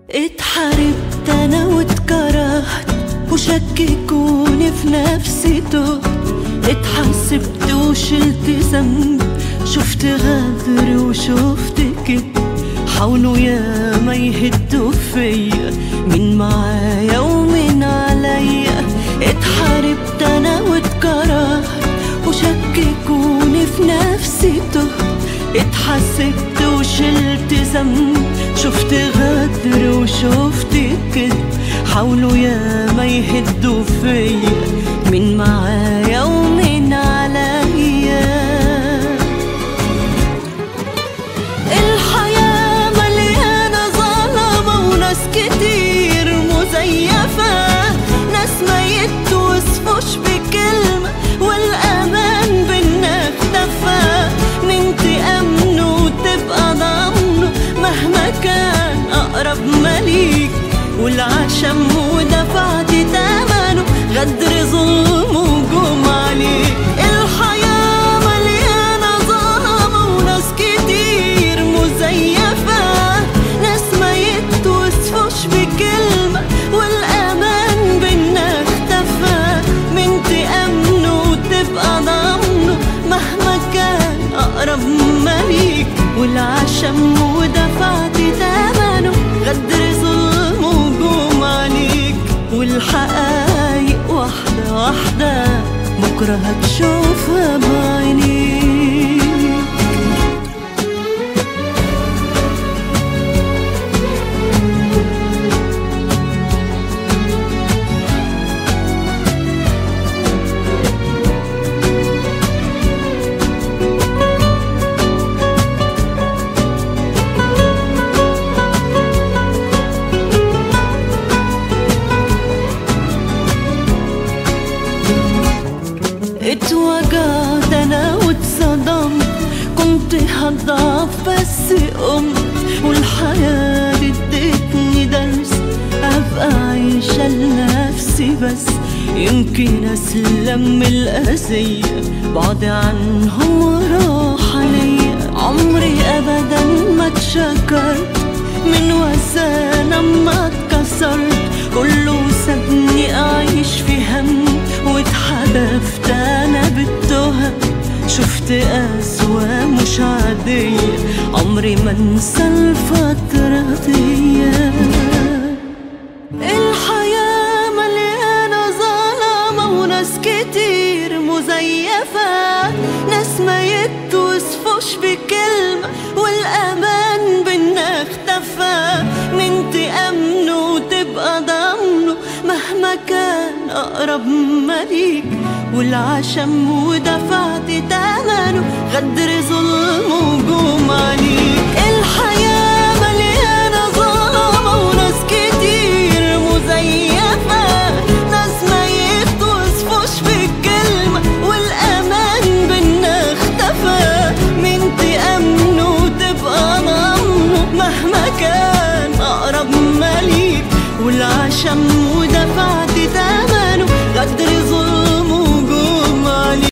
اتحاربت انا واتكرهت وشككوني في نفسي تهت اتحسبت وشلت ذنب شفت غدر وشفت كده حاولوا يا ما يهدوا فيا مين معايا ومين عليا اتحاربت انا واتكرهت وشككوني في نفسي تهت اتحسبت وشلت ذنب شفت غدر وشفت كده حاولوا يا ما يهدوا فيا مين معايا ومين عليا الحياة مليانة ظلمة وناس كتير مزيفة ناس ما يتوصفوش بكلمة والأمان بينا اختفى من تأمنه وتبقى ضامنه مهما كان أقرب مليك والعشم ودفعت تمنه غدر ظلم وجوم عليك الحياة مليانة ظلمة وناس كتير مزيفة ناس ما يتوصفوش بكلمة والأمان بينا اختفى من تأمنه وتبقى ضامنه مهما كان أقرب مليك والعشم ودفعت تمنه غدر ظلم وجوم عليك والحقايق واحدة واحدة بكرة هتشوفها بعينيك اتوجعت انا واتصدمت كنت هضعف بس قمت والحياة دي ادتني درس ابقى عايشة لنفسي بس يمكن اسلم من الاذية بعد عنهم وراحة ليا عمري ابدا ما اتشكرت من وسانة ما اتكسرت كله سابني اعيش في هم واتحدفت انا بالتهم شفت قسوة مش عادية عمري ما انسى الفترة دي الحياة مليانة ظلمة وناس كتير مزيفة ناس ما يتوصفوش بكلمة والأمان بينا اختفى من تأمنه وتبقى ضامنه مهما كان أقرب مليك والعشم ودفعت تمنه غدر ظلم وجوم عليك الحياة مليانة ظلمة وناس كتير مزيفة ناس ما يتوصفوش بالكلمة والأمان بينا اختفى من تأمنه وتبقى ضامنه مهما كان أقرب مليك والعشم